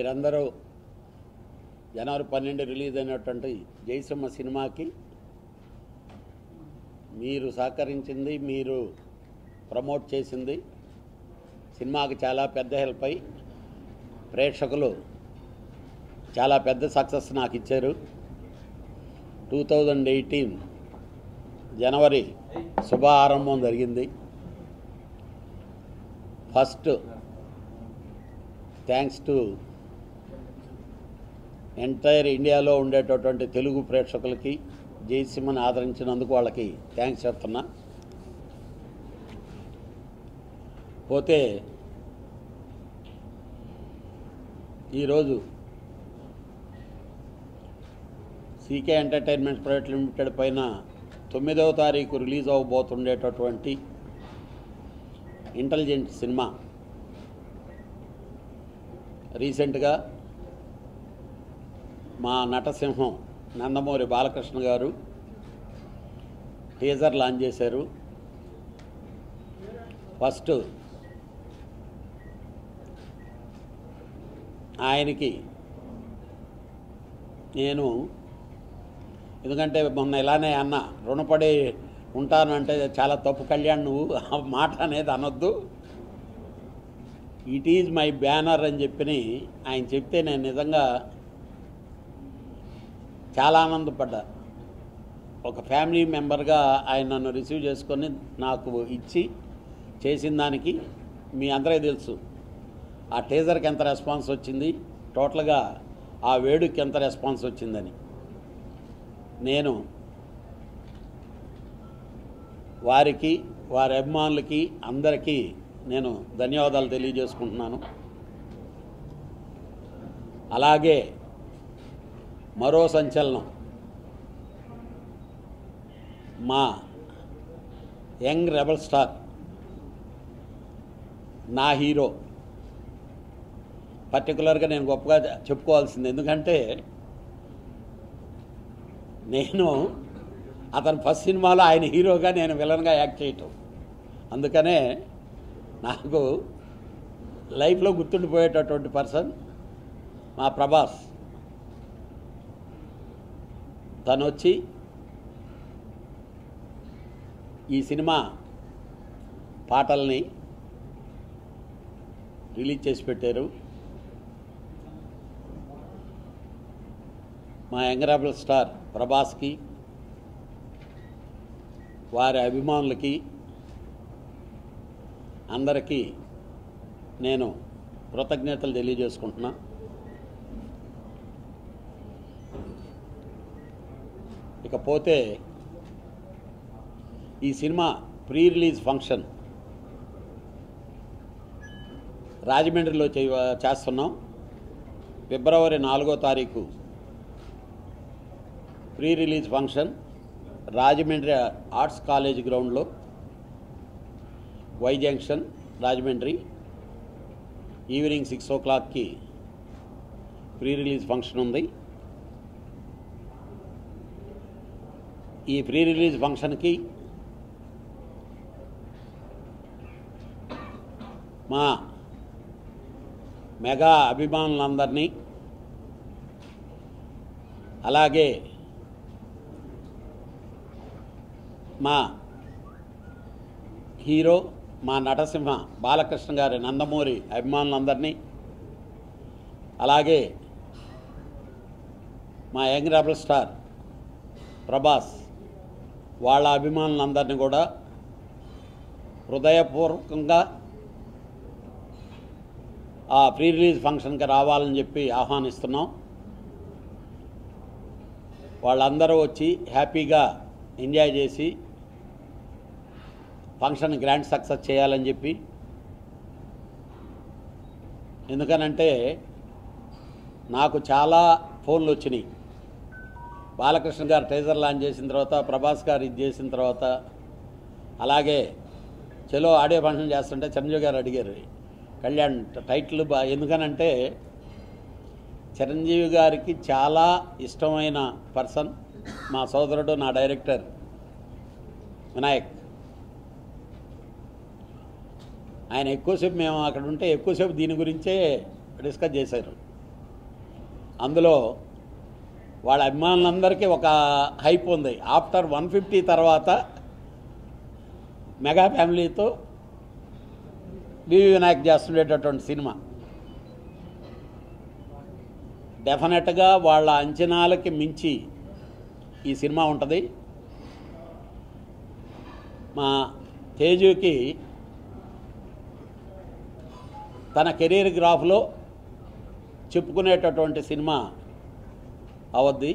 మీరందరూ జనవరి పన్నెండు రిలీజ్ అయినటువంటి జయసింహ సినిమాకి మీరు సహకరించింది మీరు ప్రమోట్ చేసింది సినిమాకి చాలా పెద్ద హెల్ప్ అయి ప్రేక్షకులు చాలా పెద్ద సక్సెస్ నాకు ఇచ్చారు టూ థౌజండ్ ఎయిటీన్ జనవరి శుభ ఆరంభం జరిగింది ఫస్ట్ థ్యాంక్స్ టు ఎంటైర్ ఇండియాలో ఉండేటటువంటి తెలుగు ప్రేక్షకులకి జయసింహని ఆదరించినందుకు వాళ్ళకి థ్యాంక్స్ చెప్తున్నా పోతే ఈరోజు సీకే ఎంటర్టైన్మెంట్ ప్రైవేట్ లిమిటెడ్ పైన తొమ్మిదవ తారీఖు రిలీజ్ అవ్వబోతుండేటటువంటి ఇంటెలిజెంట్ సినిమా రీసెంట్గా మా నటసింహం నందమూరి బాలకృష్ణ గారు టీజర్ లాంచ్ చేశారు ఫస్ట్ ఆయనకి నేను ఎందుకంటే మొన్న ఇలానే అన్న రుణపడి ఉంటాను అంటే చాలా తప్పు కళ్యాణ్ నువ్వు ఆ మాట అనేది అనొద్దు ఇట్ ఈజ్ మై బ్యానర్ అని చెప్పి ఆయన చెప్తే నేను నిజంగా చాలా ఆనందపడ్డా ఒక ఫ్యామిలీ మెంబర్గా ఆయన నన్ను రిసీవ్ చేసుకొని నాకు ఇచ్చి చేసిన దానికి మీ అందరికీ తెలుసు ఆ టీజర్కి ఎంత రెస్పాన్స్ వచ్చింది టోటల్గా ఆ వేడుకి ఎంత రెస్పాన్స్ వచ్చిందని నేను వారికి వారి అభిమానులకి అందరికీ నేను ధన్యవాదాలు తెలియజేసుకుంటున్నాను అలాగే మరో సంచలనం మా యంగ్ రెబల్ స్టార్ నా హీరో పర్టికులర్గా నేను గొప్పగా చెప్పుకోవాల్సింది ఎందుకంటే నేను అతని ఫస్ట్ సినిమాలో ఆయన హీరోగా నేను విలన్గా యాక్ట్ చేయటం అందుకనే నాకు లైఫ్లో గుర్తుండిపోయేటటువంటి పర్సన్ మా ప్రభాస్ తను వచ్చి ఈ సినిమా పాటల్ని రిలీజ్ చేసి పెట్టారు మా యంగరాబుల్ స్టార్ ప్రభాస్కి వారి అభిమానులకి అందరికీ నేను కృతజ్ఞతలు తెలియజేసుకుంటున్నా ఇకపోతే ఈ సినిమా ప్రీ రిలీజ్ ఫంక్షన్ రాజమండ్రిలో చేయ చేస్తున్నాం ఫిబ్రవరి నాలుగో తారీఖు pre release function Rajahmundry arts college గ్రౌండ్లో Y junction Rajahmundry evening six ఓ క్లాక్కి ప్రీ రిలీజ్ ఫంక్షన్ ఉంది ఈ ప్రీ రిలీజ్ ఫంక్షన్కి మా మెగా అభిమానులందరినీ అలాగే మా హీరో మా నటసింహ బాలకృష్ణ గారి నందమూరి అభిమానులందరినీ అలాగే మా యంగ్ రెబల్ స్టార్ ప్రభాస్ వాళ్ళ అభిమానులందరినీ కూడా హృదయపూర్వకంగా ఆ ప్రీ రిలీజ్ ఫంక్షన్కి రావాలని చెప్పి ఆహ్వానిస్తున్నాం వాళ్ళందరూ వచ్చి హ్యాపీగా ఎంజాయ్ చేసి ఫంక్షన్ గ్రాండ్ సక్సెస్ చేయాలని చెప్పి ఎందుకనంటే నాకు చాలా ఫోన్లు వచ్చినాయి బాలకృష్ణ గారు టైజర్ లాంచ్ చేసిన తర్వాత ప్రభాస్ గారు ఇది చేసిన తర్వాత అలాగే చలో ఆడియో ఫంక్షన్ చేస్తుంటే చిరంజీవి గారు అడిగారు కళ్యాణ్ టైటిల్ బా ఎందుకనంటే చిరంజీవి గారికి చాలా ఇష్టమైన పర్సన్ మా సోదరుడు నా డైరెక్టర్ వినాయక్ ఆయన ఎక్కువసేపు మేము అక్కడ ఉంటే ఎక్కువసేపు దీని గురించే డిస్కస్ చేశారు అందులో వాళ్ళ అభిమానులందరికీ ఒక హైప్ ఉంది ఆఫ్టర్ వన్ ఫిఫ్టీ తర్వాత మెగా ఫ్యామిలీతో వివి వినాయక్ చేస్తుండేటటువంటి సినిమా డెఫినెట్గా వాళ్ళ అంచనాలకి మించి ఈ సినిమా ఉంటుంది మా తేజుకి తన కెరీర్ గ్రాఫ్లో చెప్పుకునేటటువంటి సినిమా అవద్ది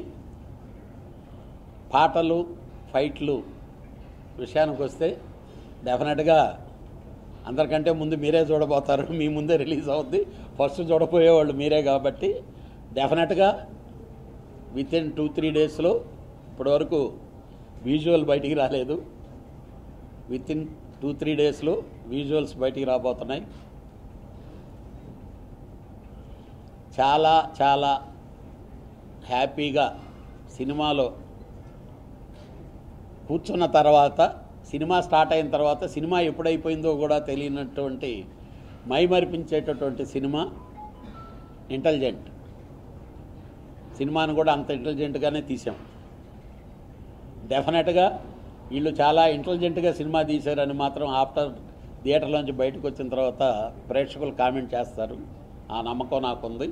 పాటలు ఫైట్లు విషయానికి వస్తే డెఫినెట్గా అందరికంటే ముందు మీరే చూడబోతారు మీ ముందే రిలీజ్ అవుద్ది ఫస్ట్ చూడపోయేవాళ్ళు మీరే కాబట్టి డెఫినెట్గా విత్ ఇన్ టూ త్రీ డేస్లో ఇప్పటివరకు విజువల్ బయటికి రాలేదు విత్ ఇన్ టూ త్రీ డేస్లో విజువల్స్ బయటికి రాబోతున్నాయి చాలా చాలా హ్యాపీగా సినిమాలో కూర్చున్న తర్వాత సినిమా స్టార్ట్ అయిన తర్వాత సినిమా ఎప్పుడైపోయిందో కూడా తెలియనటువంటి మైమరిపించేటటువంటి సినిమా ఇంటెలిజెంట్ సినిమాను కూడా అంత ఇంటెలిజెంట్గానే తీసాం డెఫినెట్గా వీళ్ళు చాలా ఇంటెలిజెంట్గా సినిమా తీశారని మాత్రం ఆఫ్టర్ థియేటర్లోంచి బయటకు వచ్చిన తర్వాత ప్రేక్షకులు కామెంట్ చేస్తారు ఆ నమ్మకం నాకుంది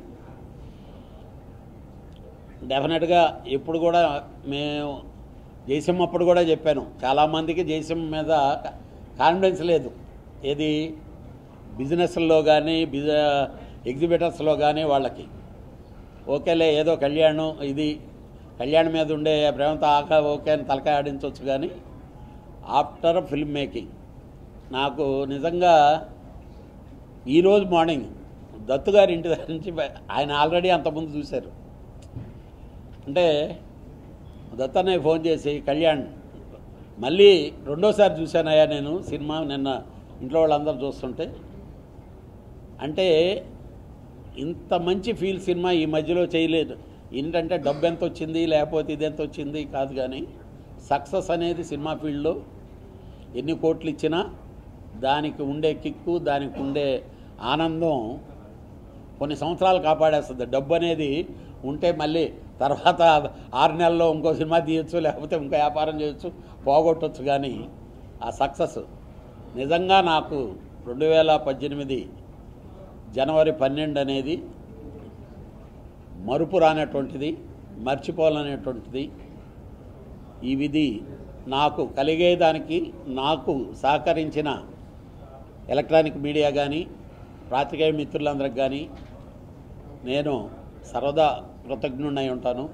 డెఫినెట్గా ఎప్పుడు కూడా మేము జయసింహ అప్పుడు కూడా చెప్పాను చాలామందికి జయసింహ మీద కాన్ఫిడెన్స్ లేదు ఏది బిజినెస్లో కానీ బిజ ఎగ్జిబిటర్స్లో కానీ వాళ్ళకి ఓకేలే ఏదో కళ్యాణం ఇది కళ్యాణ్ మీద ఉండే ప్రేమతో ఆక ఓకే అని తలకాయ ఆడించవచ్చు కానీ ఆఫ్టర్ ఫిల్మ్ మేకింగ్ నాకు నిజంగా ఈరోజు మార్నింగ్ దత్తు గారి ఇంటి దగ్గర నుంచి బయ- ఆయన ఆల్రెడీ అంతకుముందు చూశారు అంటే దత్తనే ఫోన్ చేసి కళ్యాణ్ మళ్ళీ రెండోసారి చూశానయ్యా నేను సినిమా నిన్న ఇంట్లో వాళ్ళందరూ చూస్తుంటే అంటే ఇంత మంచి ఫీల్ సినిమా ఈ మధ్యలో చేయలేదు ఏంటంటే డబ్బు ఎంత వచ్చింది లేకపోతే ఇది ఎంత వచ్చింది కాదు కానీ సక్సెస్ అనేది సినిమా ఫీల్డ్లో ఎన్ని కోట్లు ఇచ్చినా దానికి ఉండే కిక్కు దానికి ఉండే ఆనందం కొన్ని సంవత్సరాలు కాపాడేస్తుంది డబ్బు అనేది ఉంటే మళ్ళీ తర్వాత ఆరు నెలల్లో ఇంకో సినిమా తీయచ్చు లేకపోతే ఇంకో వ్యాపారం చేయొచ్చు పోగొట్టచ్చు కానీ ఆ సక్సెస్ నిజంగా నాకు రెండు వేల పద్దెనిమిది జనవరి పన్నెండు అనేది మరుపు రానటువంటిది మర్చిపోవాలనేటువంటిది ఈ విధి నాకు కలిగేదానికి నాకు సహకరించిన ఎలక్ట్రానిక్ మీడియా కానీ పాత్రికేయ మిత్రులందరికి కానీ నేను సర్వదా కృతజ్ఞుడై ఉంటాను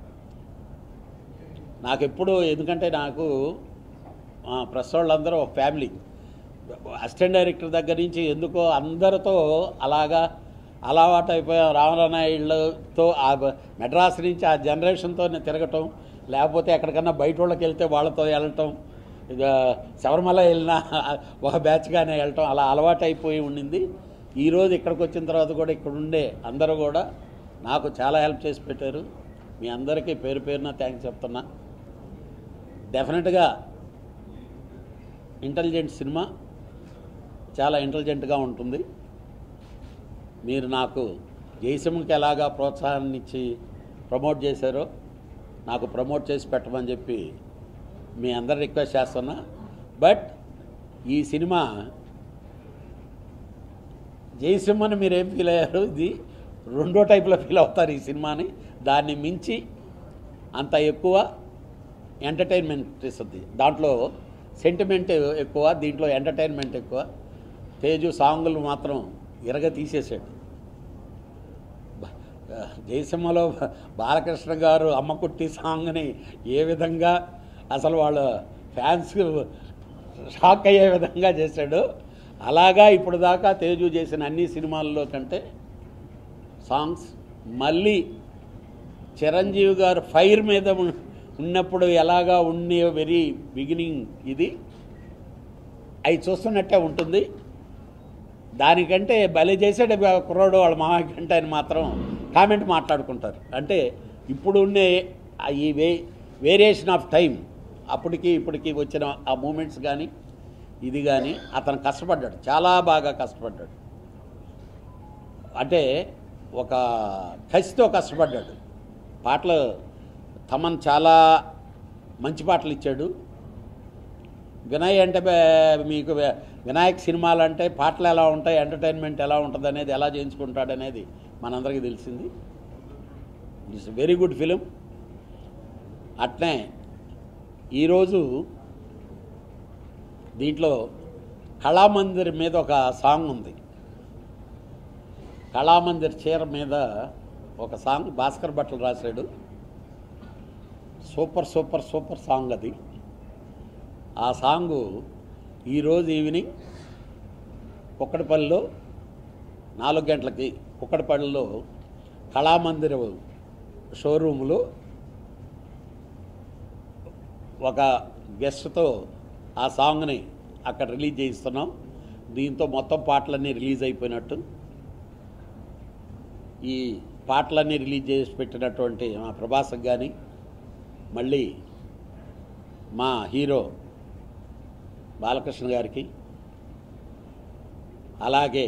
నాకు ఎప్పుడు ఎందుకంటే నాకు ఆ, ప్రెస్ వాళ్ళందరూ ఒక ఫ్యామిలీ అసిస్టెంట్ డైరెక్టర్ దగ్గర నుంచి ఎందుకో అందరితో అలాగా అలవాటు అయిపోయాం రామనాయుళ్ళతో ఆ బ- మెడ్రాస్ నుంచి ఆ జనరేషన్తో నేను తిరగటం లేకపోతే ఎక్కడికన్నా బయట వాళ్ళకి వెళ్తే వాళ్ళతో వెళ్ళటం ఇక శబరిమల వెళ్ళినా ఒక బ్యాచ్గానే వెళ్ళటం అలా అలవాటు అయిపోయి ఉండింది ఈరోజు ఇక్కడికి వచ్చిన తర్వాత కూడా ఇక్కడ ఉండే అందరూ కూడా నాకు చాలా హెల్ప్ చేసి పెట్టారు మీ అందరికీ పేరు పేరున థ్యాంక్స్ చెప్తున్నా డెఫినెట్గా ఇంటెలిజెంట్ సినిమా చాలా ఇంటెలిజెంట్గా ఉంటుంది మీరు నాకు జయసింహకి ఎలాగా ప్రోత్సాహాన్ని ఇచ్చి ప్రమోట్ చేశారో నాకు ప్రమోట్ చేసి పెట్టమని చెప్పి మీ అందరు రిక్వెస్ట్ చేస్తున్నా బట్ ఈ సినిమా జయసింహని మీరు ఏం ఫీల్ అయ్యారు ఇది రెండో టైప్లో ఫీల్ అవుతారు ఈ సినిమాని దాన్ని మించి అంత ఎక్కువ ఎంటర్టైన్మెంట్ ఇస్తుంది దాంట్లో సెంటిమెంట్ ఎక్కువ దీంట్లో ఎంటర్టైన్మెంట్ ఎక్కువ తేజు సాంగులు మాత్రం ఇరగ తీసేసాడు బ- జయసింహలో బాలకృష్ణ గారు అమ్మకుట్టి సాంగ్ని ఏ విధంగా అసలు వాళ్ళ ఫ్యాన్స్ షాక్ అయ్యే విధంగా చేశాడు అలాగా ఇప్పుడు దాకా తేజు చేసిన అన్ని సినిమాల్లో కంటే సాంగ్స్ మళ్ళీ చిరంజీవి గారు ఫైర్ మీద ఉన్- ఉన్నప్పుడు ఎలాగా ఉండే వెరీ బిగినింగ్ ఇది అవి చూస్తున్నట్టే ఉంటుంది దానికంటే బలి చేసాడు బా- కుర్రోడు వాళ్ళ మామ కంటే అని మాత్రం కామెంట్ మాట్లాడుకుంటారు అంటే ఇప్పుడు ఉండే ఆ ఈ వే వేరియేషన్ ఆఫ్ టైం అప్పటికి ఇప్పటికి వచ్చిన ఆ మూమెంట్స్ కానీ ఇది కానీ అతను కష్టపడ్డాడు చాలా బాగా కష్టపడ్డాడు అంటే ఒక కసితో కష్టపడ్డాడు పాటలు తమన్ చాలా మంచి పాటలు ఇచ్చాడు వినయ్ అంటే బే- మీకు వే- వినాయక్ సినిమాలు అంటే పాటలు ఎలా ఉంటాయి ఎంటర్టైన్మెంట్ ఎలా ఉంటుంది అనేది ఎలా చేయించుకుంటాడు అనేది మనందరికీ తెలిసింది ఇట్స్ వెరీ గుడ్ ఫిలిం అట్నే ఈరోజు దీంట్లో కళామందిర్ మీద ఒక సాంగ్ ఉంది కళామందిర్ చీర మీద ఒక సాంగ్ భాస్కర్ భట్లు రాశాడు సూపర్ సూపర్ సూపర్ సాంగ్ అది ఆ సాంగు ఈరోజు ఈవినింగ్ కుక్కడపల్లిలో నాలుగు గంటలకి కుక్కడపల్లిలో కళామందిర్ షోరూములో ఒక గెస్ట్తో ఆ సాంగ్ని అక్కడ రిలీజ్ చేయిస్తున్నాం దీంతో మొత్తం పాటలన్నీ రిలీజ్ అయిపోయినట్టు ఈ పాటలన్నీ రిలీజ్ చేసి పెట్టినటువంటి మా ప్రభాస్కి కానీ మళ్ళీ మా హీరో బాలకృష్ణ గారికి అలాగే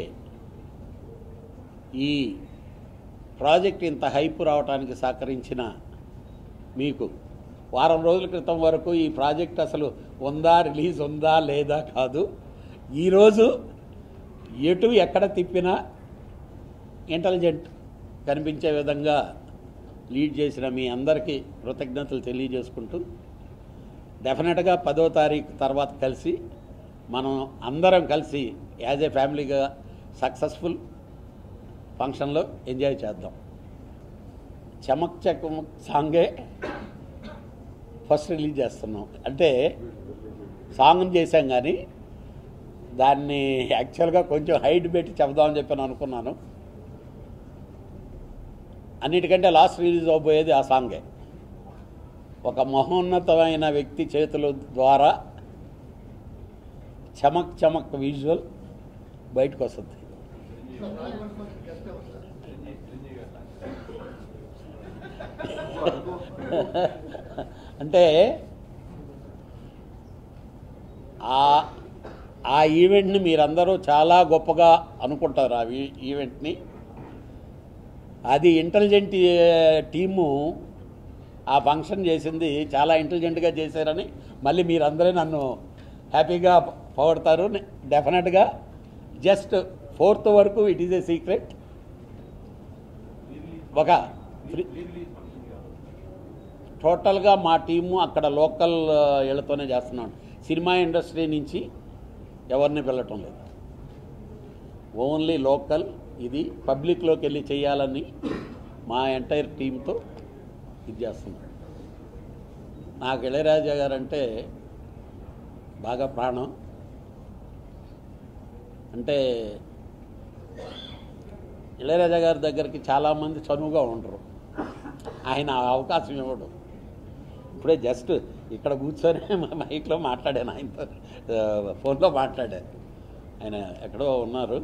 ఈ ప్రాజెక్ట్ ఇంత హైప్ రావడానికి సహకరించిన మీకు వారం రోజుల క్రితం వరకు ఈ ప్రాజెక్ట్ అసలు ఉందా రిలీజ్ ఉందా లేదా కాదు ఈరోజు ఎటు ఎక్కడ తిప్పినా ఇంటెలిజెంట్ కనిపించే విధంగా లీడ్ చేసిన మీ అందరికీ కృతజ్ఞతలు తెలియజేసుకుంటూ డెఫినెట్గా పదో తారీఖు తర్వాత కలిసి మనం అందరం కలిసి యాజ్ ఏ ఫ్యామిలీగా సక్సెస్ఫుల్ ఫంక్షన్లో ఎంజాయ్ చేద్దాం చమక్ చకమక్ సాంగే ఫస్ట్ రిలీజ్ చేస్తున్నాం అంటే సాంగ్ చేశాం కానీ దాన్ని యాక్చువల్గా కొంచెం హైట్ పెట్టి చెప్దామని చెప్పి నేను అనుకున్నాను అన్నిటికంటే లాస్ట్ రిలీజ్ అవబోయేది ఆ సాంగే ఒక మహోన్నతమైన వ్యక్తి చేతుల ద్వారా చమక్ చమక్ విజువల్ బయటకు వస్తుంది అంటే ఆ ఆ ఈవెంట్ని మీరందరూ చాలా గొప్పగా అనుకుంటారు ఆ ఈ- ఈవెంట్ని అది ఇంటెలిజెంట్ టీము ఆ ఫంక్షన్ చేసింది చాలా ఇంటెలిజెంట్గా చేశారని మళ్ళీ మీరందరూ నన్ను హ్యాపీగా పొగడతారు డెఫినెట్గా జస్ట్ ఫోర్త్ వరకు ఇట్ ఈజ్ ఏ సీక్రెట్ ఒక ఫ్రీ- టోటల్గా మా టీము అక్కడ లోకల్ వీళ్ళతోనే చేస్తున్నాం సినిమా ఇండస్ట్రీ నుంచి ఎవరిని వెళ్ళటం లేదు ఓన్లీ లోకల్ ఇది పబ్లిక్లోకి వెళ్ళి చేయాలని మా ఎంటైర్ టీంతో ఇది చేస్తున్నాం నాకు ఇళయరాజా గారు అంటే బాగా ప్రాణం అంటే ఇళయరాజా గారి దగ్గరికి చాలామంది చనువుగా ఉండరు ఆయన ఆ అవకాశం ఇవ్వడు ఇప్పుడే జస్ట్ ఇక్కడ కూర్చొని మా మైక్లో మాట్లాడాను ఆయనతో ఆ, ఫోన్లో మాట్లాడాను ఆయన ఎక్కడో ఉన్నారు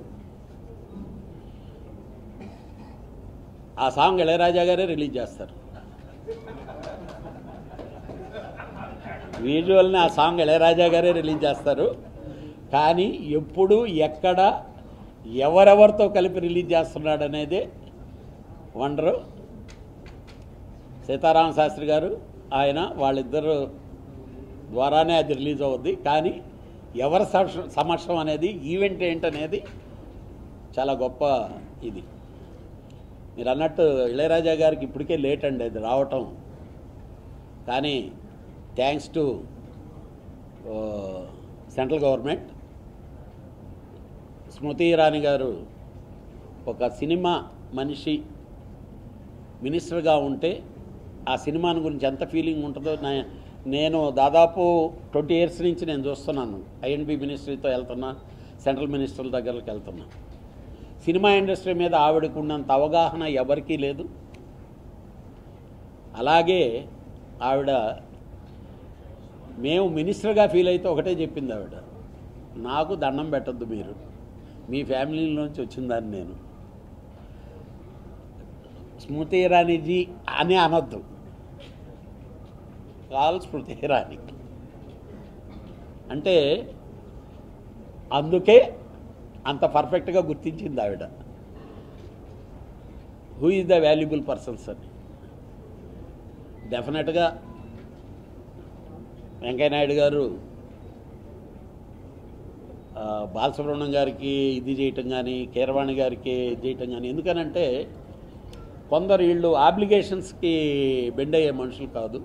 ఆ సాంగ్ ఇళయరాజా గారే రిలీజ్ చేస్తారు విజువల్ని ఆ సాంగ్ ఇళయరాజా గారే రిలీజ్ చేస్తారు కానీ ఎప్పుడు ఎక్కడ ఎవరెవరితో కలిపి రిలీజ్ చేస్తున్నాడు అనేదే వండరు సీతారామ శాస్త్రి గారు ఆయన వాళ్ళిద్దరు ద్వారానే అది రిలీజ్ అవుద్ది కానీ ఎవరి సమక్ష- సమక్షం అనేది ఈవెంట్ ఏంటనేది చాలా గొప్ప ఇది మీరు అన్నట్టు ఇళయరాజా గారికి ఇప్పటికే లేట్ అండి అది రావటం కానీ thanks to central government Smriti Irani garu ఒక సినిమా మనిషి మినిస్టర్గా ఉంటే ఆ సినిమాని గురించి ఎంత ఫీలింగ్ ఉంటుందో నే- నేను దాదాపు ట్వంటీ ఇయర్స్ నుంచి నేను చూస్తున్నాను ఐఎన్బి మినిస్ట్రీతో వెళ్తున్నా సెంట్రల్ మినిస్టర్ల దగ్గరకు వెళ్తున్నా సినిమా ఇండస్ట్రీ మీద ఆవిడకు ఉన్నంత అవగాహన ఎవరికీ లేదు అలాగే ఆవిడ మేము మినిస్టర్గా ఫీల్ అయితే ఒకటే చెప్పింది ఆవిడ నాకు దండం పెట్టద్దు మీరు మీ ఫ్యామిలీలోంచి వచ్చిందని నేను స్మృతి ఇరానీజీ అని అనొద్దు కాల్ స్మృతి ఇరానీ అంటే అందుకే అంత పర్ఫెక్ట్గా గుర్తించింది ఆవిడ who is the valuable persons అని డెఫినెట్గా వెంకయ్యనాయుడు గారు ఆ, బాలసుబ్రహ్మణ్యం గారికి ఇది చేయటం కానీ కీరవాణి గారికి ఇది చేయటం కానీ ఎందుకనంటే కొందరు వీళ్ళు ఆబ్లిగేషన్స్కి బెండ్ అయ్యే మనుషులు కాదు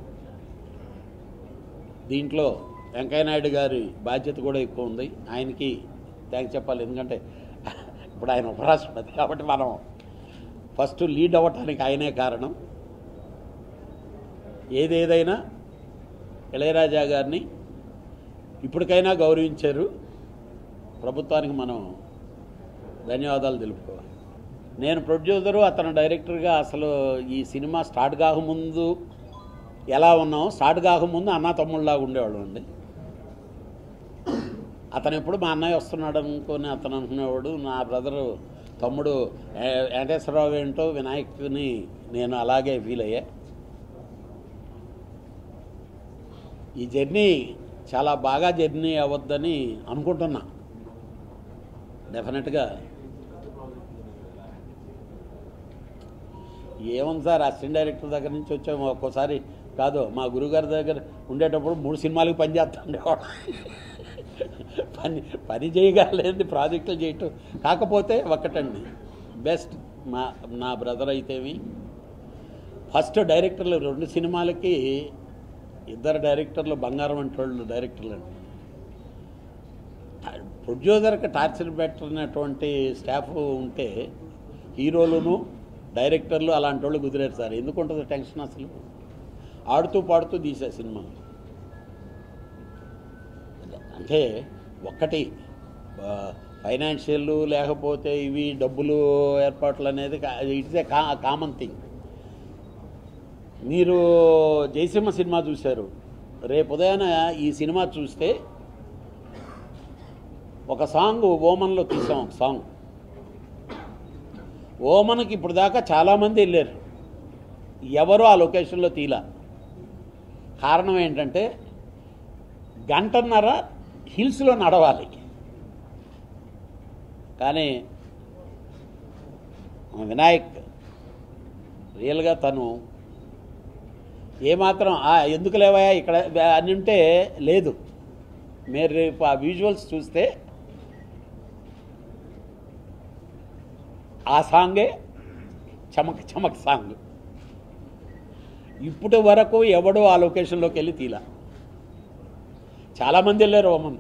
దీంట్లో వెంకయ్యనాయుడు గారి బాధ్యత కూడా ఎక్కువ ఉంది ఆయనకి థ్యాంక్స్ చెప్పాలి ఎందుకంటే ఇప్పుడు ఆయన ఉపరాష్ట్రపతి కాబట్టి మనం ఫస్ట్ లీడ్ అవ్వటానికి ఆయనే కారణం ఏదేదైనా ఇళయరాజా గారిని ఇప్పటికైనా గౌరవించారు ప్రభుత్వానికి మనం ధన్యవాదాలు తెలుపుకోవాలి నేను ప్రొడ్యూసరు అతను డైరెక్టర్గా అసలు ఈ సినిమా స్టార్ట్ కాకముందు ఎలా ఉన్నాం స్టార్ట్ కాకముందు అన్న తమ్ముళ్ళలాగా ఉండేవాళ్ళం అండి అతను ఎప్పుడు మా అన్నయ్య వస్తున్నాడు అనుకుని అతను అనుకునేవాడు నా బ్రదరు తమ్ముడు ఏ- వెంకటేశ్వరరావు ఏంటో వినాయకుని నేను అలాగే ఫీల్ అయ్యా ఈ జర్నీ చాలా బాగా జర్నీ అవ్వద్దని అనుకుంటున్నా డెఫినెట్గా ఏముంది సార్ అసిస్టెంట్ డైరెక్టర్ దగ్గర నుంచి వచ్చాము ఒక్కోసారి కాదు మా గురుగారి దగ్గర ఉండేటప్పుడు మూడు సినిమాలకు పని చేస్తుండేవాడు పని పని చేయగలేదు ప్రాజెక్టులు చేయటం కాకపోతే ఒక్కటండి బెస్ట్ మా నా బ్రదర్ అయితేవి ఫస్ట్ డైరెక్టర్లు రెండు సినిమాలకి ఇద్దరు డైరెక్టర్లు బంగారం అంటే వాళ్ళు డైరెక్టర్లు అండి ప్రొడ్యూసర్కి టార్చర్ పెట్టినటువంటి స్టాఫ్ ఉంటే హీరోలను డైరెక్టర్లు అలాంటి వాళ్ళు కుదిరారు సార్ ఎందుకు ఉంటుంది టెన్షన్ అసలు ఆడుతూ పాడుతూ తీసే సినిమా అంటే ఒక్కటి ఫైనాన్షియల్ లేకపోతే ఇవి డబ్బులు ఏర్పాట్లు అనేది ఇట్స్ ఏ కా కామన్ థింగ్ మీరు జయసింహ సినిమా చూశారు రేపు ఉదయాన ఈ సినిమా చూస్తే ఒక సాంగ్ ఓమన్లో తీసాం ఒక సాంగ్ ఓమన్కి ఇప్పుడు దాకా చాలామంది వెళ్ళారు ఎవరు ఆ లొకేషన్లో తీలా కారణం ఏంటంటే గంటన్నర హిల్స్లో నడవాలి కానీ వినాయక్ రియల్గా తను ఏమాత్రం "ఆ, ఎందుకు లేవా ఇక్కడ అని ఉంటే లేదు మీరు రేపు ఆ విజువల్స్ చూస్తే ఆ సాంగే చమక్ చమక్ సాంగ్ ఇప్పటి వరకు ఎవడో ఆ లొకేషన్లోకి వెళ్ళి తీలా చాలామంది వెళ్ళారు ఓమన్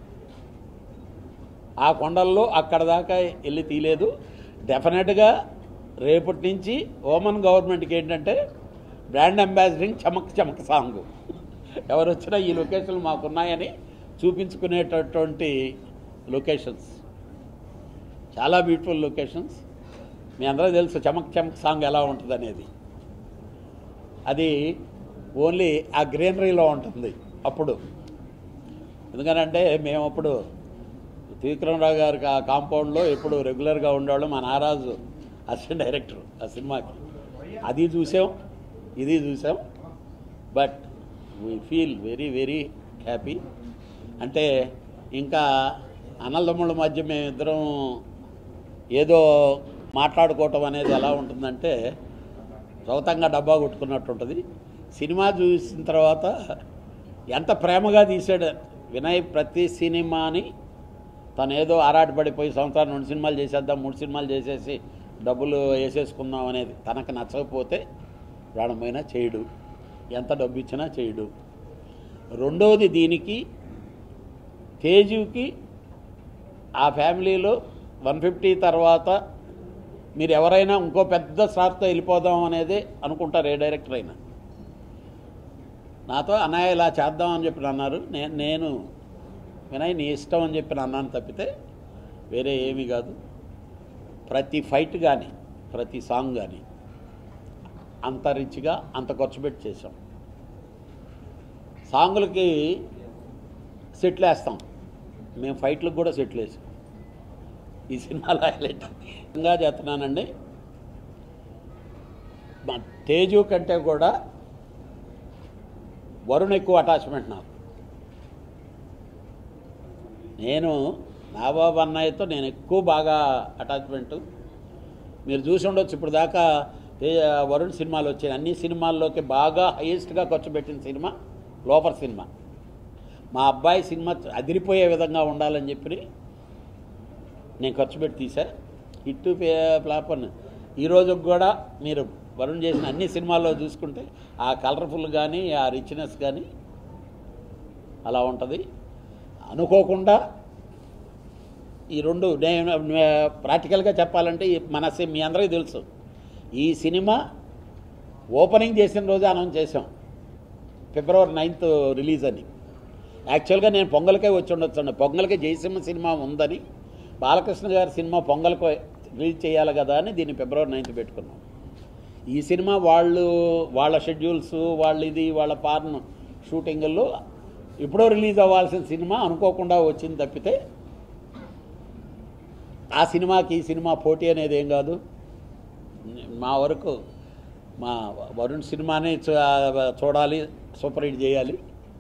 ఆ కొండల్లో అక్కడ దాకా వెళ్ళి తీయలేదు డెఫినెట్గా రేపటి నుంచి ఓమన్ గవర్నమెంట్కి ఏంటంటే బ్రాండ్ అంబాసిడరింగ్ చమక్ చమక్ సాంగ్ ఎవరు వచ్చినా ఈ లొకేషన్లు మాకున్నాయని చూపించుకునేటటువంటి లొకేషన్స్ చాలా బ్యూటిఫుల్ లొకేషన్స్ మీ అందరూ తెలుసు చమక్ చమక్ సాంగ్ ఎలా ఉంటుంది అనేది అది ఓన్లీ ఆ గ్రీనరీలో ఉంటుంది అప్పుడు ఎందుకనంటే మేము అప్పుడు త్రివిక్రమరావు గారి కా- కాంపౌండ్లో ఎప్పుడు రెగ్యులర్గా ఉండేవాళ్ళం మా నారాజు అసిస్టెంట్ డైరెక్టర్ ఆ సినిమాకి అది చూసాం ఇది చూసాం but we feel very very happy అంటే ఇంకా అన్నదమ్ముల మధ్య మేమిద్దరం ఏదో మాట్లాడుకోవటం అనేది ఎలా ఉంటుందంటే సొంతంగా డబ్బా కొట్టుకున్నట్టు ఉంటుంది సినిమా చూసిన తర్వాత ఎంత ప్రేమగా తీసాడు వినయ్ ప్రతి సినిమాని తను ఏదో ఆరాటపడిపోయి సంవత్సరం రెండు సినిమాలు చేసేద్దాం మూడు సినిమాలు చేసేసి డబ్బులు వేసేసుకుందాం అనేది తనకు నచ్చకపోతే ప్రాణమైనా చేయడు ఎంత డబ్బు ఇచ్చినా చేయడు రెండవది దీనికి తేజుకి ఆ ఫ్యామిలీలో వన్ ఫిఫ్టీ తర్వాత మీరు ఎవరైనా ఇంకో పెద్ద స్టార్తో వెళ్ళిపోదాం అనేది అనుకుంటారు ఏ డైరెక్టర్ అయినా నాతో అన్నయ్య ఇలా చేద్దాం అని చెప్పి అన్నారు నేను నేను వినయ్ నీ ఇష్టం అని చెప్పి అన్నాను తప్పితే వేరే ఏమీ కాదు ప్రతి ఫైట్ కానీ ప్రతి సాంగ్ కానీ అంత రిచ్గా అంత ఖర్చు పెట్టి చేసాం సాంగులకి సెట్లు వేస్తాం మేము ఫైట్లకు కూడా సెట్లు వేసాం ఈ సినిమాలో హైలైట్ ఇంకా చేస్తున్నానండి మా తేజు కంటే కూడా వరుణ్ ఎక్కువ అటాచ్మెంట్ నాకు నేను నాబాబు అన్నయ్యతో నేను ఎక్కువ బాగా అటాచ్మెంట్ మీరు చూసి ఉండొచ్చు ఇప్పుడు దాకా ఏ- వరుణ్ సినిమాలు వచ్చాయి అన్ని సినిమాల్లోకి బాగా హైయెస్ట్గా ఖర్చు పెట్టిన సినిమా లోపర్ సినిమా మా అబ్బాయి సినిమా అదిరిపోయే విధంగా ఉండాలని చెప్పి నేను ఖర్చు పెట్టి తీసా హిట్ ఫ్లాప్ అని ఈ రోజుకి కూడా మీరు వరుణ్ చేసిన అన్ని సినిమాల్లో చూసుకుంటే ఆ కలర్ఫుల్ కానీ ఆ రిచ్నెస్ కానీ అలా ఉంటుంది అనుకోకుండా ఈ రెండు నేను ప్రాక్టికల్గా చెప్పాలంటే ఈ మన సి- మీ అందరికీ తెలుసు ఈ సినిమా ఓపెనింగ్ చేసిన రోజే అనౌన్స్ చేసాం ఫిబ్రవరి నైన్త్ రిలీజ్ అని యాక్చువల్గా నేను పొంగల్కే వచ్చి ఉండొచ్చు పొంగల్కే జయసింహ సినిమా ఉందని బాలకృష్ణ గారి సినిమా పొంగల్కి రిలీజ్ చేయాలి కదా అని దీన్ని ఫిబ్రవరి నైన్త్ పెట్టుకున్నాం ఈ సినిమా వాళ్ళు వాళ్ళ షెడ్యూల్స్ వాళ్ళ ఇది వాళ్ళ పార్న్ షూటింగుల్లో ఎప్పుడో రిలీజ్ అవ్వాల్సిన సినిమా అనుకోకుండా వచ్చింది తప్పితే ఆ సినిమాకి ఈ సినిమా పోటీ అనేది ఏం కాదు మా వరకు మా వరుణ్ సినిమాని చూ- చూడాలి సూపర్ హిట్ చేయాలి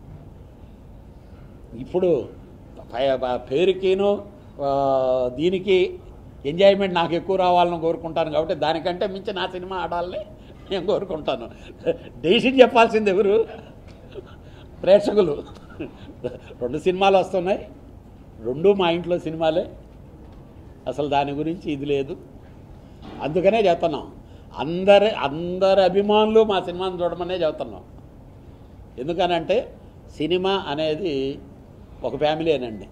ఇప్పుడు పై- ప- పేరుకిను ఆ, దీనికి ఎంజాయ్మెంట్ నాకు ఎక్కువ రావాలని కోరుకుంటాను కాబట్టి దానికంటే మించి నా సినిమా ఆడాలని నేను కోరుకుంటాను డెసిషన్ చెప్పాల్సింది ఎవరు ప్రేక్షకులు రెండు సినిమాలు వస్తున్నాయి రెండు మా ఇంట్లో సినిమాలే అసలు దాని గురించి ఇది లేదు అందుకనే చెప్తున్నాం అందరి అందరి అభిమానులు మా సినిమాను చూడమనే చెబుతున్నాం ఎందుకనంటే సినిమా అనేది ఒక ఫ్యామిలీనండి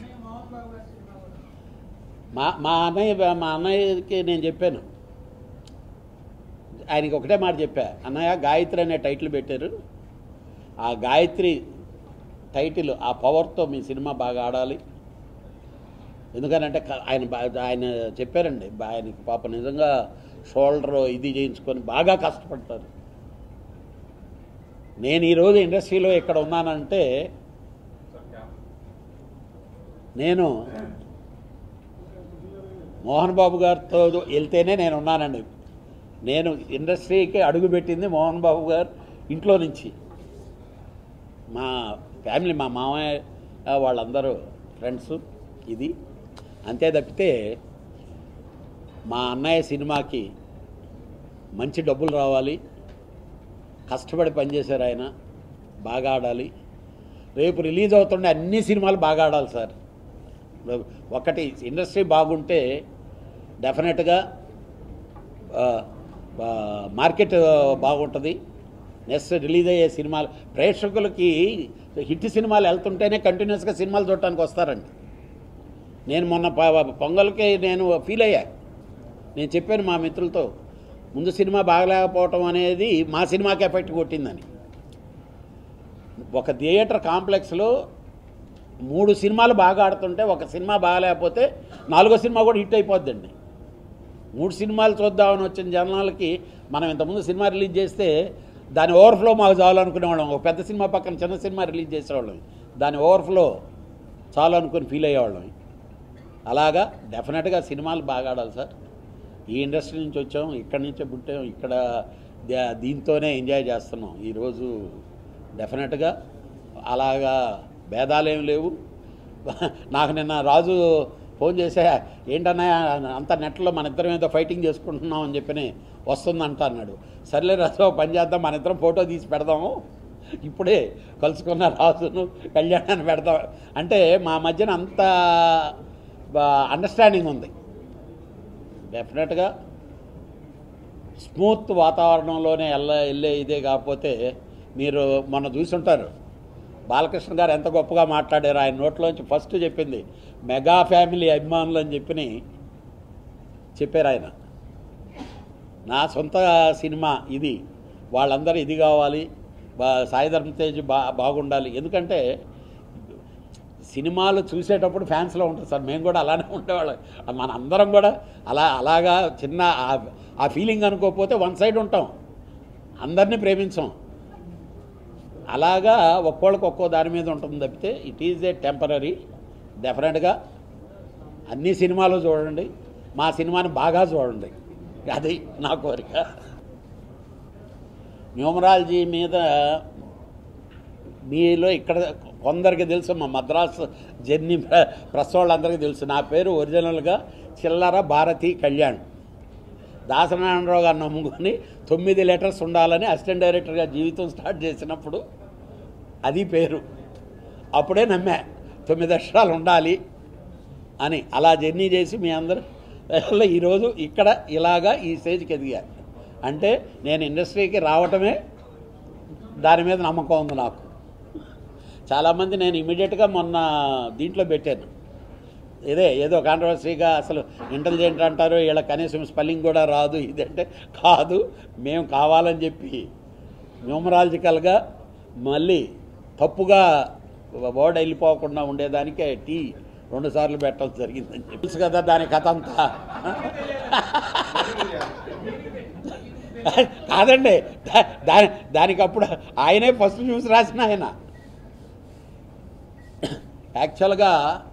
మా మా అన్నయ్య మా అన్నయ్యకి నేను చెప్పాను ఆయనకి ఒకటే మాట చెప్పా అన్నయ్య గాయత్రి అనే టైటిల్ పెట్టారు ఆ గాయత్రి టైటిల్ ఆ పవర్తో మీ సినిమా బాగా ఆడాలి ఎందుకనంటే క- ఆయన బా- ఆయన చెప్పారండి బా- ఆయనకి పాప నిజంగా షోల్డర్ ఇది చేయించుకొని బాగా కష్టపడతారు నేను ఈరోజు ఇండస్ట్రీలో ఇక్కడ ఉన్నానంటే నేను మోహన్ బాబు గారితో వెళ్తేనే నేను ఉన్నానండి నేను ఇండస్ట్రీకి అడుగుపెట్టింది మోహన్ బాబు గారు ఇంట్లో నుంచి మా ఫ్యామిలీ మా మామయ్య వాళ్ళందరూ ఫ్రెండ్స్ ఇది అంతే తప్పితే మా అన్నయ్య సినిమాకి మంచి డబ్బులు రావాలి కష్టపడి పనిచేశారు ఆయన బాగా ఆడాలి రేపు రిలీజ్ అవుతుండే అన్ని సినిమాలు బాగా ఆడాలి సార్ ఒకటి ఇండస్ట్రీ బాగుంటే డెఫినెట్గా ఆ, ఆ, మార్కెట్ బాగుంటుంది నెక్స్ట్ రిలీజ్ అయ్యే సినిమాలు ప్రేక్షకులకి హిట్ సినిమాలు వెళ్తుంటేనే కంటిన్యూస్గా సినిమాలు చూడటానికి వస్తారండి నేను మొన్న ప- పొంగల్కి నేను ఫీల్ అయ్యా నేను చెప్పాను మా మిత్రులతో ముందు సినిమా బాగలేకపోవటం అనేది మా సినిమాకి ఎఫెక్ట్ కొట్టిందని ఒక థియేటర్ కాంప్లెక్స్లో మూడు సినిమాలు బాగా ఆడుతుంటే ఒక సినిమా బాగాలేకపోతే నాలుగో సినిమా కూడా హిట్ అయిపోద్దండి మూడు సినిమాలు చూద్దామని వచ్చిన జనాలకి మనం ఇంతకుముందు సినిమా రిలీజ్ చేస్తే దాని ఓవర్ఫ్లో మాకు చాలనుకునేవాళ్ళం ఒక పెద్ద సినిమా పక్కన చిన్న సినిమా రిలీజ్ చేసేవాళ్ళం దాని ఓవర్ఫ్లో చాలు అనుకుని ఫీల్ అయ్యేవాళ్ళం అలాగా డెఫినెట్గా సినిమాలు బాగా ఆడాలి సార్ ఈ ఇండస్ట్రీ నుంచి వచ్చాం ఇక్కడి నుంచే పుట్టాం ఇక్కడ దా- దీంతోనే ఎంజాయ్ చేస్తున్నాం ఈరోజు డెఫినెట్గా అలాగా భేదాలేం లేవు నాకు నిన్న రాజు ఫోన్ చేసా ఏంటన్నా అంత నెట్లో మన ఇద్దరం ఏదో ఫైటింగ్ చేసుకుంటున్నాం అని చెప్పి వస్తుందంట అన్నాడు సర్లే రాజు ఓ పని చేద్దాం మన ఇద్దరం ఫోటో తీసి పెడదాము ఇప్పుడే కలుసుకున్న రాజును కళ్యాణాన్ని పెడదాం అంటే మా మధ్యన అంత అండర్స్టాండింగ్ ఉంది డెఫినెట్గా స్మూత్ వాతావరణంలోనే వెళ్ళ వెళ్ళే ఇదే కాకపోతే మీరు మొన్న చూసుంటారు బాలకృష్ణ గారు ఎంత గొప్పగా మాట్లాడారు ఆయన నోట్లోంచి ఫస్ట్ చెప్పింది మెగా ఫ్యామిలీ అభిమానులు అని చెప్పి చెప్పారు ఆయన నా సొంత సినిమా ఇది వాళ్ళందరూ ఇది కావాలి బా సాయి ధర్మ తేజ్ బా బాగుండాలి ఎందుకంటే సినిమాలు చూసేటప్పుడు ఫ్యాన్స్లో ఉంటుంది సార్ మేము కూడా అలానే ఉండేవాళ్ళం మన అందరం కూడా అలా అలాగా చిన్న ఆ- ఆ ఫీలింగ్ అనుకోకపోతే వన్ సైడ్ ఉంటాం అందరినీ ప్రేమించాం అలాగా ఒక్కోళ్ళకి ఒక్కో దాని మీద ఉంటుంది తప్పితే ఇట్ ఈజ్ ఏ టెంపరీ డెఫినెట్గా అన్ని సినిమాలు చూడండి మా సినిమాని బాగా చూడండి అది నా కోరిక న్యూమరాలజీ మీద మీలో ఇక్కడ కొందరికి తెలుసు మా మద్రాసు జర్నీ ప్ర- ప్రెస్ వాళ్ళందరికీ తెలుసు నా పేరు ఒరిజినల్గా చిల్లర భారతి కళ్యాణ్ దాసనారాయణరావు గారు నమ్ముకొని తొమ్మిది లెటర్స్ ఉండాలని అసిస్టెంట్ డైరెక్టర్గా జీవితం స్టార్ట్ చేసినప్పుడు అది పేరు అప్పుడే నమ్మా తొమ్మిది అక్షరాలు ఉండాలి అని అలా జర్నీ చేసి మీ అందరూ వల్ల ఈరోజు ఇక్కడ ఇలాగా ఈ స్టేజ్కి ఎదిగా అంటే నేను ఇండస్ట్రీకి రావటమే దాని మీద నమ్మకం ఉంది నాకు చాలామంది నేను ఇమీడియట్గా మొన్న దీంట్లో పెట్టాను ఇదే ఏదో కాంట్రవర్సీగా అసలు ఇంటెలిజెంట్ అంటారు వీళ్ళ కనీసం స్పెల్లింగ్ కూడా రాదు ఇదంటే కాదు మేము కావాలని చెప్పి న్యూమరాలజికల్గా మళ్ళీ తప్పుగా వర్డ్ వెళ్ళిపోకుండా ఉండేదానికే టీ రెండు సార్లు పెట్టడం జరిగిందని చెప్పి తెలుసు కదా దాని కథ అంతా కాదండి దా- దాని దానికి అప్పుడు ఆయనే ఫస్ట్ న్యూస్ రాసిన ఆయన యాక్చువల్గా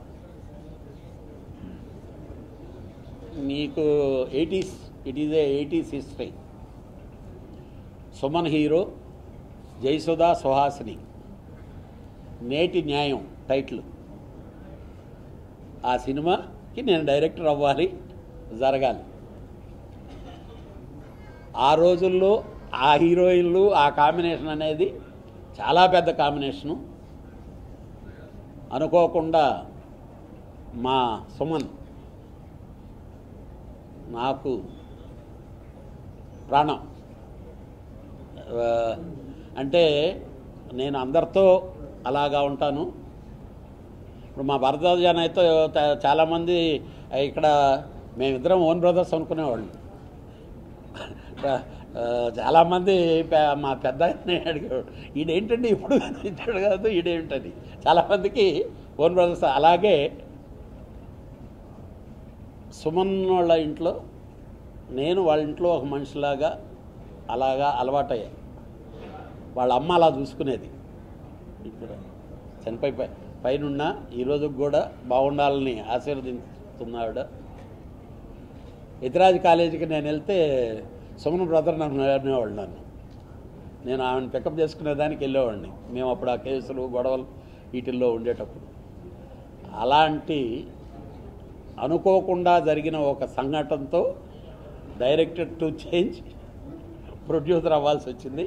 మీకు eighties it is a eighties history Suman hero Jayasudha Suhasini Neti Nyayam title ఆ సినిమాకి నేను డైరెక్టర్ అవ్వాలి జరగాలి ఆ రోజుల్లో ఆ హీరోయిన్లు ఆ కాంబినేషన్ అనేది చాలా పెద్ద కాంబినేషను అనుకోకుండా మా సుమన్ నాకు ప్రాణం ఆ, అంటే నేను అందరితో అలాగా ఉంటాను ఇప్పుడు మా భరద్వాజన్ అయితే త- చాలామంది ఇక్కడ మేమిద్దరం ఓన్ బ్రదర్స్ అనుకునేవాళ్ళు ఆ, చాలామంది పె- మా పెద్ద ఆయన్ని అడిగేవాడు ఈడేంటండి ఇప్పుడు కనిపించాడు కాదు ఈడేంటని చాలామందికి ఓన్ బ్రదర్స్ అలాగే సుమన్ వాళ్ళ ఇంట్లో నేను వాళ్ళ ఇంట్లో ఒక మనిషిలాగా అలాగా అలవాటయ్యా వాళ్ళ అమ్మ అలా చూసుకునేది ఇప్పుడు చనిపోయి పై- పైనున్న ఈ రోజుకి కూడా బాగుండాలని ఆశీర్వదిస్తున్నాడు ఎతిరాజ్ కాలేజీకి నేను వెళ్తే సుమన్ బ్రదర్ నన్ను అనేవాళ్ళు నన్ను నేను ఆమెను పికప్ చేసుకునేదానికి వెళ్ళేవాడిని మేము అప్పుడు ఆ కేసులు గొడవలు వీటిల్లో ఉండేటప్పుడు అలాంటి అనుకోకుండా జరిగిన ఒక సంఘటనతో డైరెక్టర్ టు చేంజ్ ప్రొడ్యూసర్ అవ్వాల్సి వచ్చింది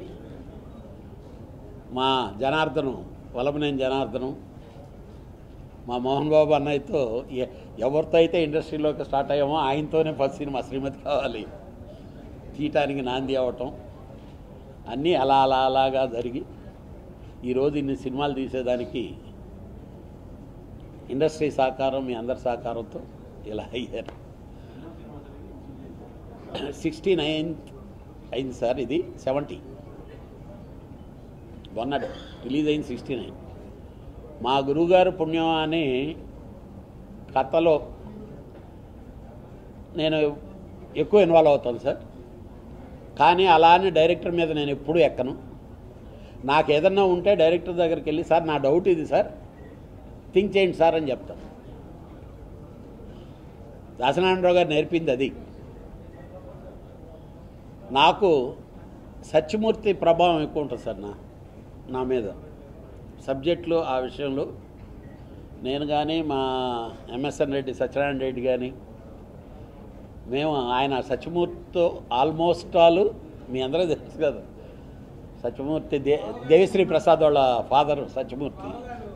మా జనార్దనం వలమనేని జనార్దనం మా మోహన్ బాబు అన్నయ్యతో ఎ- ఎవరితో అయితే ఇండస్ట్రీలోకి స్టార్ట్ అయ్యామో ఆయనతోనే ఫస్ట్ సినిమా శ్రీమతి కావాలి తీయటానికి నాంది అవ్వటం అన్నీ అలా అలా అలాగా జరిగి ఈరోజు ఇన్ని సినిమాలు తీసేదానికి ఇండస్ట్రీ సహకారం మీ అందరి సహకారంతో ఇలా అయ్యారు సిక్స్టీ నైన్ అయింది సార్ ఇది సెవెంటీ మొన్న రిలీజ్ అయింది సిక్స్టీ నైన్ మా గురువుగారు పుణ్యం అని కథలో నేను ఎక్కువ ఇన్వాల్వ్ అవుతాను సార్ కానీ అలా అని డైరెక్టర్ మీద నేను ఎప్పుడూ ఎక్కను నాకు ఏదన్నా ఉంటే డైరెక్టర్ దగ్గరికి వెళ్ళి సార్ నా డౌట్ ఇది సార్ థింక్ చేయండి సార్ అని చెప్తాను దాసనారాయణరావు గారు నేర్పింది అది నాకు సత్యమూర్తి ప్రభావం ఎక్కువ ఉంటుంది సార్ నా నా మీద సబ్జెక్టులు ఆ విషయంలో నేను కానీ మా ఎంఎస్ఎన్ రెడ్డి సత్యనారాయణ రెడ్డి కానీ మేము ఆయన సత్యమూర్తితో ఆల్మోస్ట్ ఆల్ మీ అందరూ తెలుసు కదా సత్యమూర్తి దే దేవిశ్రీ ప్రసాద్ వాళ్ళ ఫాదర్ సత్యమూర్తి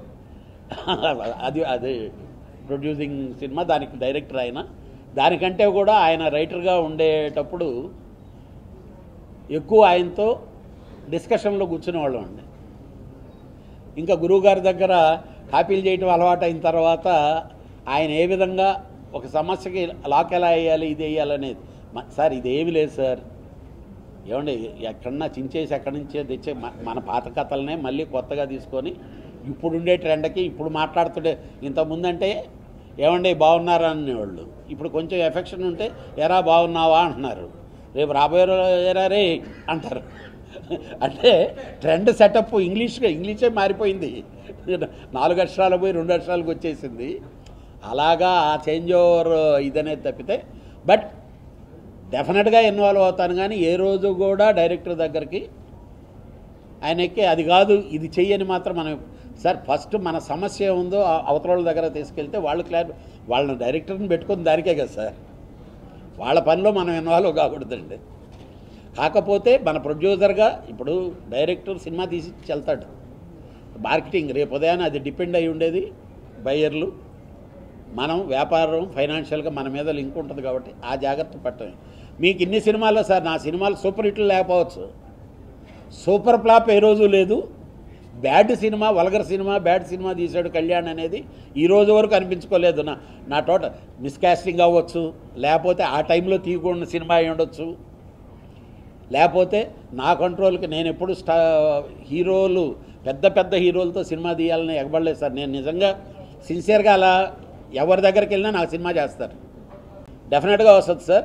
అది అది ప్రొడ్యూసింగ్ సినిమా దానికి డైరెక్టర్ ఆయన దానికంటే కూడా ఆయన రైటర్గా ఉండేటప్పుడు ఎక్కువ ఆయనతో డిస్కషన్లో కూర్చునేవాళ్ళం అండి ఇంకా గురువుగారి దగ్గర కాపీలు చేయటం అలవాటు అయిన తర్వాత ఆయన ఏ విధంగా ఒక సమస్యకి లాక్ ఎలా వేయాలి ఇది వేయాలనేది మ- సార్ ఇదేమి లేదు సార్ ఏమండి ఎక్కడన్నా చించేసి ఎక్కడి నుంచే తెచ్చే మ- మన పాత కథలనే మళ్ళీ కొత్తగా తీసుకొని ఇప్పుడుండే ట్రెండ్కి ఇప్పుడు మాట్లాడుతుండే ఇంతకుముందంటే ఏమండి బాగున్నారా అనేవాళ్ళు ఇప్పుడు కొంచెం ఎఫెక్షన్ ఉంటే ఎరా బాగున్నావా అంటున్నారు రేపు రాబోయే రోజు ఎరా రే అంటారు అంటే ట్రెండ్ సెటప్ ఇంగ్లీష్గా ఇంగ్లీషే మారిపోయింది నాలుగు అక్షరాలు పోయి రెండు అక్షరాలకు వచ్చేసింది అలాగా ఆ చేంజ్ ఓవర్ ఇదనేది తప్పితే బట్ డెఫినెట్గా ఇన్వాల్వ్ అవుతాను కానీ ఏ రోజు కూడా డైరెక్టర్ దగ్గరికి ఆయనకి అది కాదు ఇది చెయ్యని మాత్రం మనం సార్ ఫస్ట్ మన సమస్య ఉందో ఆ అవతల వాళ్ళ దగ్గర తీసుకెళ్తే వాళ్ళు క్లారి వాళ్ళని డైరెక్టర్ని పెట్టుకుని దానికే కదా సార్ వాళ్ళ పనిలో మనం ఇన్వాల్వ్ కాకూడదండి కాకపోతే మన ప్రొడ్యూసర్గా ఇప్పుడు డైరెక్టర్ సినిమా తీసి వెళ్తాడు మార్కెటింగ్ రేపు ఉదయాన్నే అది డిపెండ్ అయి ఉండేది బయ్యర్లు మనం వ్యాపారం ఫైనాన్షియల్గా మన మీద లింక్ ఉంటుంది కాబట్టి ఆ జాగ్రత్త పట్టమే మీకు ఇన్ని సినిమాల్లో సార్ నా సినిమాలు సూపర్ హిట్లు లేకపోవచ్చు సూపర్ ఫ్లాప్ ఏ రోజు లేదు బ్యాడ్ సినిమా వల్గర్ సినిమా బ్యాడ్ సినిమా తీశాడు కళ్యాణ్ అనేది ఈ రోజు వరకు అనిపించుకోలేదు నా నా టోటల్ మిస్కాస్టింగ్ అవ్వచ్చు లేకపోతే ఆ టైంలో తీయకూడని సినిమా అయి ఉండొచ్చు లేకపోతే నా కంట్రోల్కి నేను ఎప్పుడు స్టా హీరోలు పెద్ద పెద్ద హీరోలతో సినిమా తీయాలని ఎగబడలేదు సార్ నేను నిజంగా సిన్సియర్గా అలా ఎవరి దగ్గరికి వెళ్ళినా నాకు సినిమా చేస్తారు డెఫినెట్గా వస్తుంది సార్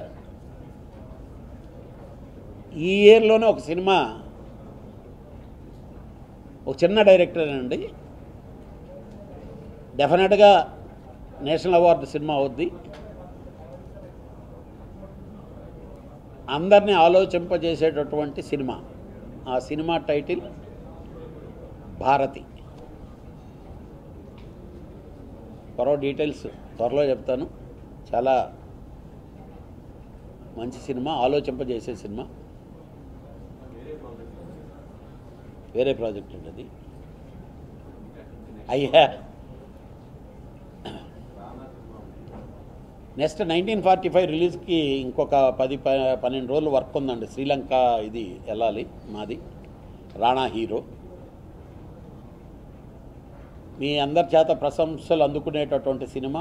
ఈ ఇయర్లోనే ఒక సినిమా ఒక చిన్న డైరెక్టర్ అండి డెఫినెట్గా నేషనల్ అవార్డు సినిమా అవుద్ది అందరినీ ఆలోచింపజేసేటటువంటి సినిమా ఆ సినిమా టైటిల్ భారతి త్వరలో డీటెయిల్స్ త్వరలో చెప్తాను చాలా మంచి సినిమా ఆలోచింపజేసే సినిమా వేరే ప్రాజెక్ట్ అండి అది అయ్యా నెక్స్ట్ నైన్టీన్ ఫార్టీ ఫైవ్ రిలీజ్కి ఇంకొక పది ప- పన్నెండు రోజులు వర్క్ ఉందండి శ్రీలంక ఇది వెళ్ళాలి మాది రాణా హీరో మీ అందరి చేత ప్రశంసలు అందుకునేటటువంటి సినిమా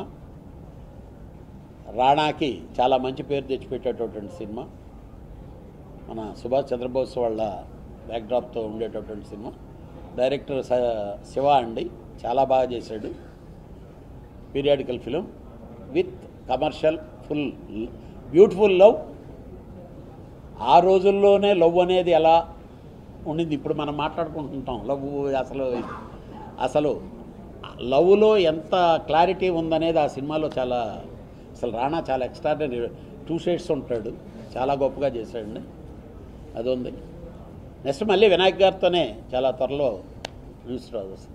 రాణాకి చాలా మంచి పేరు తెచ్చిపెట్టేటటువంటి సినిమా మన సుభాష్ చంద్రబోస్ వాళ్ళ బ్యాక్డ్రాప్తో ఉండేటటువంటి సినిమా డైరెక్టర్ స- శివ అండి చాలా బాగా చేశాడు periodical film with commercial full beautiful love ఆ రోజుల్లోనే లవ్ అనేది ఎలా ఉండింది ఇప్పుడు మనం మాట్లాడుకుంటుంటాం లవ్ అసలు అసలు లవ్లో ఎంత క్లారిటీ ఉందనేది ఆ సినిమాలో చాలా అసలు రాణా చాలా ఎక్స్ట్రాడనరీ టూ షేడ్స్ ఉంటాడు చాలా గొప్పగా చేశాడండి అది ఉంది నెక్స్ట్ మళ్ళీ వినాయక్ గారితోనే చాలా త్వరలో న్యూస్ రాదు వస్తుంది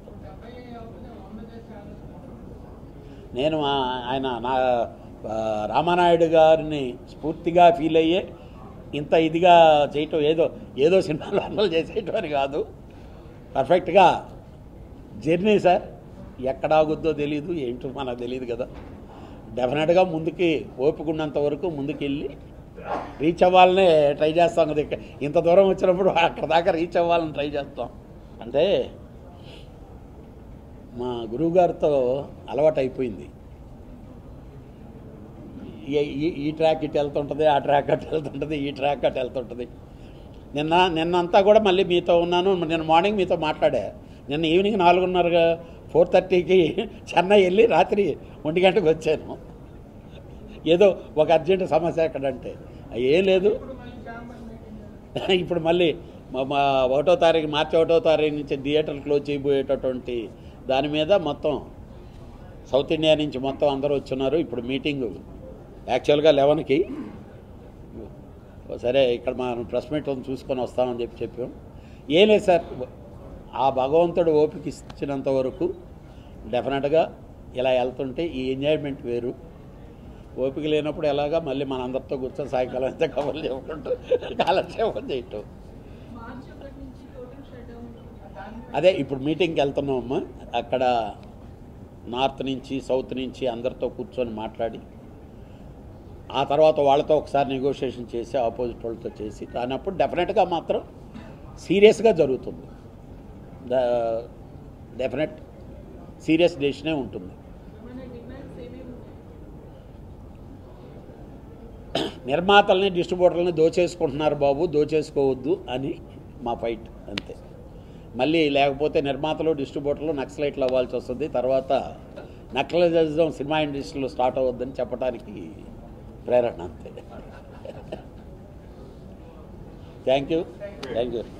నేను ఆ- ఆయన నా ఆ, రామానాయుడు గారిని స్ఫూర్తిగా ఫీల్ అయ్యే ఇంత ఇదిగా చేయటం ఏదో ఏదో సినిమాలో అమలు చేసేయటం అని కాదు పర్ఫెక్ట్గా జర్నీ సార్ ఎక్కడ ఆగుద్దో తెలియదు ఏంటో మనకు తెలియదు కదా డెఫినెట్గా ముందుకి ఓపికన్నంత వరకు ముందుకు వెళ్ళి రీచ్ అవ్వాలనే ట్రై చేస్తాం కదా ఇక్కడ ఇంత దూరం వచ్చినప్పుడు అక్కడ దాకా రీచ్ అవ్వాలని ట్రై చేస్తాం అంటే మా గురువుగారితో అలవాటు అయిపోయింది ఈ- ఈ- ఈ ట్రాక్ ఇటు వెళ్తుంటుంది ఆ ట్రాక్ అటు వెళ్తుంటుంది ఈ ట్రాక్ అటు వెళ్తుంటుంది నిన్న నిన్నంతా కూడా మళ్ళీ మీతో ఉన్నాను నిన్న మార్నింగ్ మీతో మాట్లాడా నిన్న ఈవినింగ్ నాలుగున్నర ఫోర్ థర్టీకి చెన్నై వెళ్ళి రాత్రి ఒంటి గంటకు వచ్చాను ఏదో ఒక అర్జెంట్ సమస్య ఎక్కడంటే ఏం లేదు ఇప్పుడు మళ్ళీ మా మా ఒకటో తారీఖు మార్చి ఒకటో తారీఖు నుంచి థియేటర్ క్లోజ్ చేయబోయేటటువంటి దాని మీద మొత్తం సౌత్ ఇండియా నుంచి మొత్తం అందరూ వచ్చున్నారు ఇప్పుడు మీటింగు యాక్చువల్గా లెవెన్కి సరే ఇక్కడ మనం ప్రెస్ మీట్ ఉంది చూసుకొని వస్తామని చెప్పి చెప్పాం ఏం లేదు సార్ ఆ భగవంతుడు ఓపిక ఇచ్చినంత వరకు డెఫినెట్గా ఇలా వెళ్తుంటే ఈ ఎంజాయ్మెంట్ వేరు ఓపిక లేనప్పుడు ఎలాగా మళ్ళీ మన అందరితో కూర్చొని సాయంకాలం అయితే కబుర్లు చెప్పుకుంటూ కాలక్షేపం చేయటం మార్చి ఒకటి నుంచి టోటల్ షట్ డౌన్ అదే ఇప్పుడు మీటింగ్కి వెళ్తున్నామమ్మా అక్కడ నార్త్ నుంచి సౌత్ నుంచి అందరితో కూర్చొని మాట్లాడి ఆ తర్వాత వాళ్ళతో ఒకసారి నెగోషియేషన్ చేసి ఆపోజిట్ వాళ్ళతో చేసి రానప్పుడు డెఫినెట్గా మాత్రం సీరియస్గా జరుగుతుంది డెఫినెట్ సీరియస్ డెసిషనే ఉంటుంది మన డిమాండ్స్ ఏమేమి ఉన్నాయి నిర్మాతల్ని డిస్ట్రిబ్యూటర్లని దోచేసుకుంటున్నారు బాబు దోచేసుకోవద్దు అని మా ఫైట్ అంతే మళ్ళీ లేకపోతే నిర్మాతలు డిస్ట్రిబ్యూటర్లు నక్సలైట్లు అవ్వాల్సి వస్తుంది తర్వాత నక్సలైజం సినిమా ఇండస్ట్రీలో స్టార్ట్ అవ్వద్దని చెప్పడానికి ప్రేరణ అంతే థ్యాంక్ యూ థ్యాంక్ యూ